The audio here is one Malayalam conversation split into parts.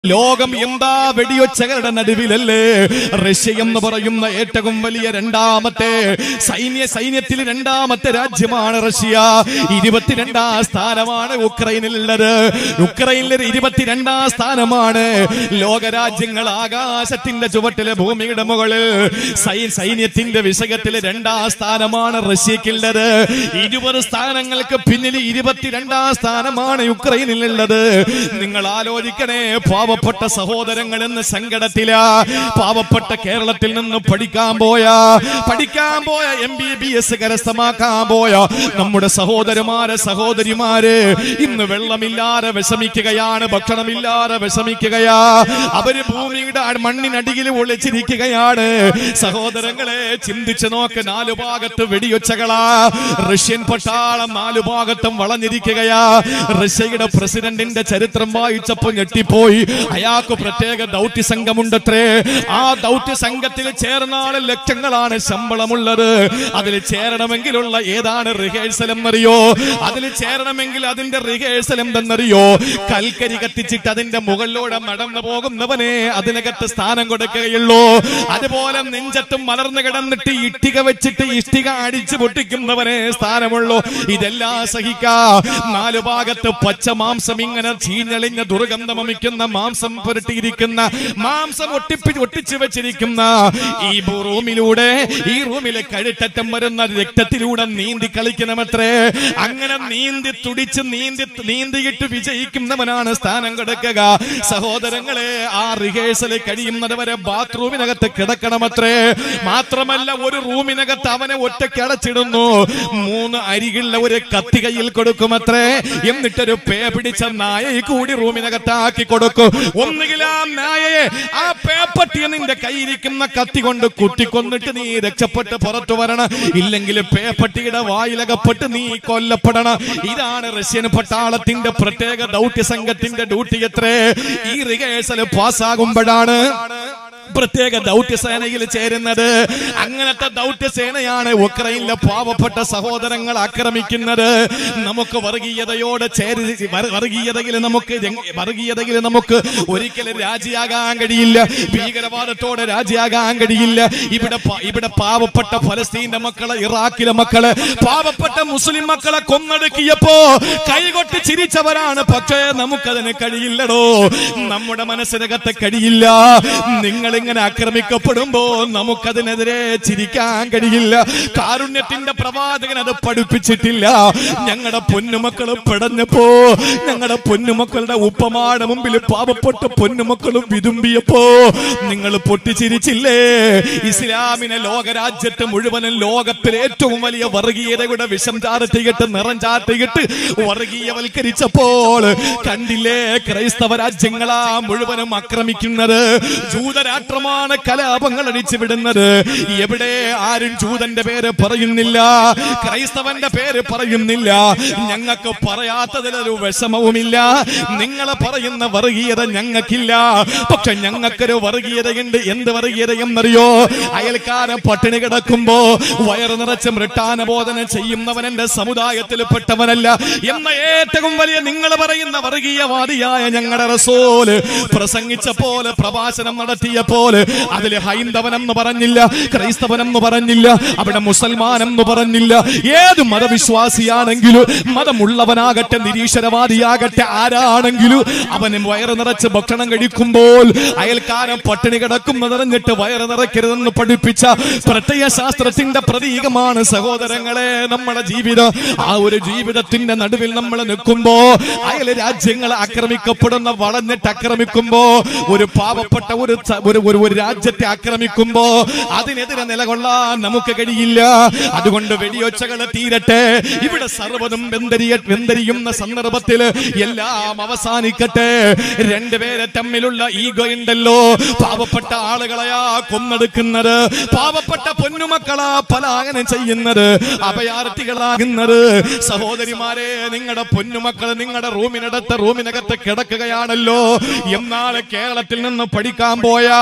ലോകം എന്താ വെടിയൊച്ചകളുടെ നടുവിലല്ലേ റഷ്യ എന്ന് പറയുന്ന ഏറ്റവും വലിയ രണ്ടാമത്തെ സൈന്യ സൈന്യത്തിൽ രണ്ടാമത്തെ രാജ്യമാണ് റഷ്യ ഇരുപത്തിരണ്ടാം സ്ഥാനമാണ് ഉക്രൈനിലുള്ളത് ഉക്രൈനിലെ ഇരുപത്തിരണ്ടാം സ്ഥാനമാണ് ലോകരാജ്യങ്ങൾ ആകാശത്തിന്റെ ചുവട്ടിലെ ഭൂമിയുടെ മുകളിൽ സൈ- സൈന്യത്തിന്റെ വിഷയത്തിലെ രണ്ടാം സ്ഥാനമാണ് റഷ്യക്കുള്ളത് ഇരുപത് സ്ഥാനങ്ങൾക്ക് പിന്നിൽ ഇരുപത്തിരണ്ടാം സ്ഥാനമാണ് യുക്രൈനിലുള്ളത് നിങ്ങൾ ആലോചിക്കണേ പാവപ്പെട്ട സഹോദരങ്ങൾ എന്ന് സങ്കടത്തില പാവപ്പെട്ട കേരളത്തിൽ നിന്ന് പഠിക്കാൻ പോയ പഠിക്കാൻ പോയ എം ബി ബി എസ് കരസ്ഥമാക്കാൻ പോയ നമ്മുടെ സഹോദരന്മാരെ സഹോദരിമാര് ഇന്ന് വെള്ളമില്ലാതെ വിഷമിക്കുകയാണ് ഭക്ഷണമില്ലാതെ വിഷമിക്കുകയാ അവര് ഭൂമിയുടെ അ- മണ്ണിനടിയിൽ ഒളിച്ചിരിക്കുകയാണ് സഹോദരങ്ങളെ ചിന്തിച്ചു നോക്ക് നാലു ഭാഗത്ത് വെടിയൊച്ചകളാ റഷ്യൻ പട്ടാളം നാലു ഭാഗത്തും വളഞ്ഞിരിക്കുകയാ റഷ്യയുടെ പ്രസിഡന്റിന്റെ ചരിത്രം വായിച്ചപ്പോ ഞെട്ടിപ്പോയി അയാൾക്ക് പ്രത്യേക ദൗത്യ സംഘമുണ്ടത്രേ ആ ദൗത്യ സംഘത്തിൽ ചേർന്നാണ് ലക്ഷങ്ങളാണ് ശമ്പളമുള്ളത് അതിൽ ചേരണമെങ്കിലുള്ള ഏതാണ് റിഹേഴ്സൽ എന്നറിയോ അതിൽ ചേരണമെങ്കിൽ അതിന്റെ റിഹേഴ്സൽ എന്തെന്നറിയോ കൽക്കരി കത്തിച്ചിട്ട് അതിന്റെ മുകളിലൂടെ നടന്നു പോകുന്നവനെ അതിനകത്ത് സ്ഥാനം കൊടുക്കുകയുള്ളൂ അതുപോലെ നെഞ്ചത്തും മലർന്നു കിടന്നിട്ട് ഇഷ്ടിക വെച്ചിട്ട് ഇഷ്ടിക അടിച്ചു പൊട്ടിക്കുന്നവനെ സ്ഥാനമുള്ളൂ ഇതെല്ലാം സഹിക്കാ നാലു ഭാഗത്ത് പച്ച മാംസം ഇങ്ങനെ ചീഞ്ഞളിഞ്ഞ ദുർഗന്ധമമിക്കുന്ന മാംസം പുരട്ടിയിരിക്കുന്ന മാംസം ഒട്ടിപ്പി ഒട്ടിച്ചു വെച്ചിരിക്കുന്ന ഈ റൂമിലൂടെ ഈ റൂമിലെ കഴുത്തറ്റം വരുന്ന രക്തത്തിലൂടെ നീന്തി കളിക്കണമത്രേ അങ്ങനെ നീന്തി തുടിച്ച് നീന്തി നീന്തിയിട്ട് വിജയിക്കുന്നവനാണ് സ്ഥാനം കൊടുക്കുക സഹോദരങ്ങളെ ആ റിഹേഴ്സൽ കഴിയുന്നത് വരെ ബാത്റൂമിനകത്ത് കിടക്കണമത്രേ മാത്രമല്ല ഒരു റൂമിനകത്ത് അവനെ ഒറ്റയ്ക്ക് അടച്ചിടുന്നു മൂന്ന് അരികളുള്ള ഒരു കത്തി കയ്യിൽ കൊടുക്കുമത്രേ എന്നിട്ടൊരു പേ പിടിച്ച നായയെ കൂടി റൂമിനകത്താക്കി കൊടുക്കും ഒന്നുകിൽ ആ നായയെ ആ പേപ്പട്ടിയെ നിന്റെ കയ്യിരിക്കുന്ന കത്തി കൊണ്ട് കുത്തിക്കൊന്നിട്ട് നീ രക്ഷപ്പെട്ട് പുറത്തു വരണം ഇല്ലെങ്കിൽ പേപ്പട്ടിയുടെ വായിലകപ്പെട്ട് നീ കൊല്ലപ്പെടണം ഇതാണ് റഷ്യൻ പട്ടാളത്തിന്റെ പ്രത്യേക ദൗത്യ സംഘത്തിന്റെ ഡ്യൂട്ടി എത്രേ ഈ റിഹേഴ്സൽ പാസ്സാകുമ്പോഴാണ് പ്രത്യേക ദൗത്യസേനയിൽ ചേരുന്നത് അങ്ങനത്തെ ദൗത്യസേനയാണ് ഉക്രൈനിലെ പാവപ്പെട്ട സഹോദരങ്ങൾ ആക്രമിക്കുന്നത് നമുക്ക് വർഗീയതയോടെ ചേരി വർ- വർഗീയതയിൽ നമുക്ക് രംഗ- വർഗീയതയിൽ നമുക്ക് ഒരിക്കലും രാജിയാകാൻ കഴിയില്ല ഭീകരവാദത്തോടെ രാജിയാകാൻ കഴിയില്ല ഇവിടെ പ- ഇവിടെ പാവപ്പെട്ട ഫലസ്തീന്റെ മക്കളെ ഇറാഖിലെ മക്കളെ പാവപ്പെട്ട മുസ്ലിം മക്കളെ കൊന്നടുക്കിയപ്പോ കൈകൊട്ടി ചിരിച്ചവരാണ് പക്ഷേ നമുക്കതിന് കഴിയില്ലടോ നമ്മുടെ മനസ്സിനകത്ത് കഴിയില്ല നിങ്ങൾ ഇങ്ങനെ ആക്രമിക്കപ്പെടുമ്പോ നമുക്കതിനെതിരെ ചിരിക്കാൻ കഴിയില്ല കാരുണ്യത്തിന്റെ പ്രവാചകൻ അത് പഠിപ്പിച്ചിട്ടില്ല ഞങ്ങളുടെ പൊന്നുമക്കള് പിടഞ്ഞപ്പോ ഞങ്ങളുടെ പൊന്നുമക്കളുടെ ഉപ്പമാടെ മുമ്പിൽ പാവപ്പെട്ട പൊന്നുമക്കളും വിതുമ്പിയപ്പോ നിങ്ങൾ പൊട്ടിച്ചിരിച്ചില്ലേ ഇസ്ലാമിനെ ലോകരാജ്യത്ത് മുഴുവനും ലോകത്തിലെ ഏറ്റവും വലിയ വർഗീയതയുടെ വിഷം ചാർത്തിയിട്ട് നിറം ചാർത്തിയിട്ട് വർഗീയവൽക്കരിച്ചപ്പോൾ കണ്ടില്ലേ ക്രൈസ്തവ രാജ്യങ്ങളാ മുഴുവനും ആക്രമിക്കുന്നത് ജൂതരാഷ്ട്രമാണ് കലാപങ്ങൾ അടിച്ചു വിടുന്നത് എവിടെ ആരും ജൂതന്റെ പേര് പറയുന്നില്ല ക്രൈസ്തവന്റെ പേര് പറയുന്നില്ല ഞങ്ങൾക്ക് പറയാത്തതിലൊരു വിഷമവുമില്ല നിങ്ങളെ പറയുന്ന വർഗീയത ഞങ്ങൾക്കില്ല പക്ഷെ ഞങ്ങൾക്കൊരു വർഗീയതയുണ്ട് എന്ത് വർഗീയതയെന്നറിയോ അയൽക്കാരൻ പട്ടിണി കിടക്കുമ്പോ വയറു നിറച്ച് മൃട്ടാനബോധനം ചെയ്യുന്നവൻ എന്റെ സമുദായത്തിൽ പെട്ടവനല്ല എന്ന ഏറ്റവും വലിയ നിങ്ങൾ പറയുന്ന വർഗീയവാദിയായ ഞങ്ങളുടെ റസോല് പ്രസംഗിച്ച പോലെ പ്രഭാഷണം നടത്തിയ പോലെ അതിൽ ഹൈന്ദവനെന്ന് പറഞ്ഞില്ല ക്രൈസ്തവനെന്ന് പറഞ്ഞില്ല അവിടെ മുസൽമാനെന്ന് പറഞ്ഞില്ല ഏത് മതവിശ്വാസിയാണെങ്കിലും മതമുള്ളവനാകട്ടെ നിരീശ്വരവാദിയാകട്ടെ ആരാണെങ്കിലും അവന് വയറ് നിറച്ച് ഭക്ഷണം കഴിക്കുമ്പോൾ അയൽക്കാരൻ പട്ടിണി കിടക്കുന്ന നിറഞ്ഞിട്ട് വയറ് നിറയ്ക്കരുതെന്ന് പഠിപ്പിച്ച പ്രത്യയ ശാസ്ത്രത്തിന്റെ പ്രതീകമാണ് സഹോദരങ്ങളെ നമ്മുടെ ജീവിതം ആ ഒരു ജീവിതത്തിന്റെ നടുവിൽ നമ്മൾ നിൽക്കുമ്പോ അയൽ രാജ്യങ്ങൾ ആക്രമിക്കപ്പെടുന്ന വളഞ്ഞിട്ട് ആക്രമിക്കുമ്പോ ഒരു പാവപ്പെട്ട ഒരു ച- ഒരു ഒരു ഒരു രാജ്യത്തെ ആക്രമിക്കുമ്പോ അതിനെതിരെ നിലകൊള്ളാൻ നമുക്ക് കഴിയില്ല അതുകൊണ്ട് വെടിയൊച്ചകൾ തീരട്ടെ ഇവിടെ സർവ്വതും വെന്തരിയ വെന്തരിയുന്ന സന്ദർഭത്തിൽ എല്ലാം അവസാനിക്കട്ടെ രണ്ടുപേരെ തമ്മിലുള്ള ഈഗോ ഉണ്ടല്ലോ പാവപ്പെട്ട ആളുകളെയാ കൊന്നെടുക്കുന്നത് പാവപ്പെട്ട പൊന്നുമക്കളാ പലായനം ചെയ്യുന്നത് അഭയാർത്ഥികളാകുന്നത് സഹോദരിമാരെ നിങ്ങളുടെ പൊന്നുമക്കൾ നിങ്ങളുടെ റൂമിനടുത്ത് റൂമിനകത്ത് കിടക്കുകയാണല്ലോ എന്നാൽ കേരളത്തിൽ നിന്ന് പഠിക്കാൻ പോയ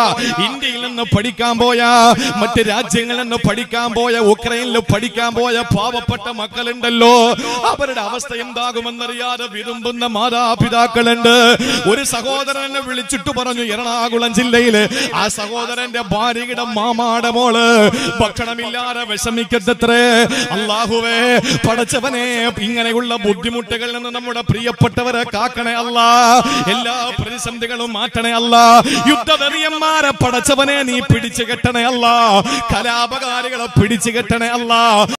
ഇന്ത്യയിൽ നിന്ന് പഠിക്കാൻ പോയ മറ്റ് രാജ്യങ്ങളിൽ നിന്ന് പഠിക്കാൻ പോയ ഉക്രൈനിൽ പഠിക്കാൻ പോയ പാവപ്പെട്ട മക്കളുണ്ടല്ലോ അവരുടെ അവസ്ഥ എന്താകുമെന്നറിയാതെ വിരുമ്പുന്ന മാതാപിതാക്കളുണ്ട് ഒരു സഹോദരൻ എന്നെ വിളിച്ചിട്ട് പറഞ്ഞു എറണാകുളം ജില്ലയില് ആ സഹോദരന്റെ ഭാര്യയുടെ മാമാടെ മോള് ഭക്ഷണമില്ലാതെ വിഷമിക്കത്തത്രേ അള്ളാഹുവേ പടച്ചവനെ ഇങ്ങനെയുള്ള ബുദ്ധിമുട്ടുകളിൽ നിന്ന് നമ്മുടെ പ്രിയപ്പെട്ടവരെ കാക്കണേ അല്ല എല്ലാ പ്രതിസന്ധികളും മാറ്റണേ അല്ല യുദ്ധവെറിയന്മാരെ പടച്ചവനെ നീ പിടിച്ചു കെട്ടണേ അല്ല കലാപകാരികളെ പിടിച്ചു കെട്ടണേ അല്ല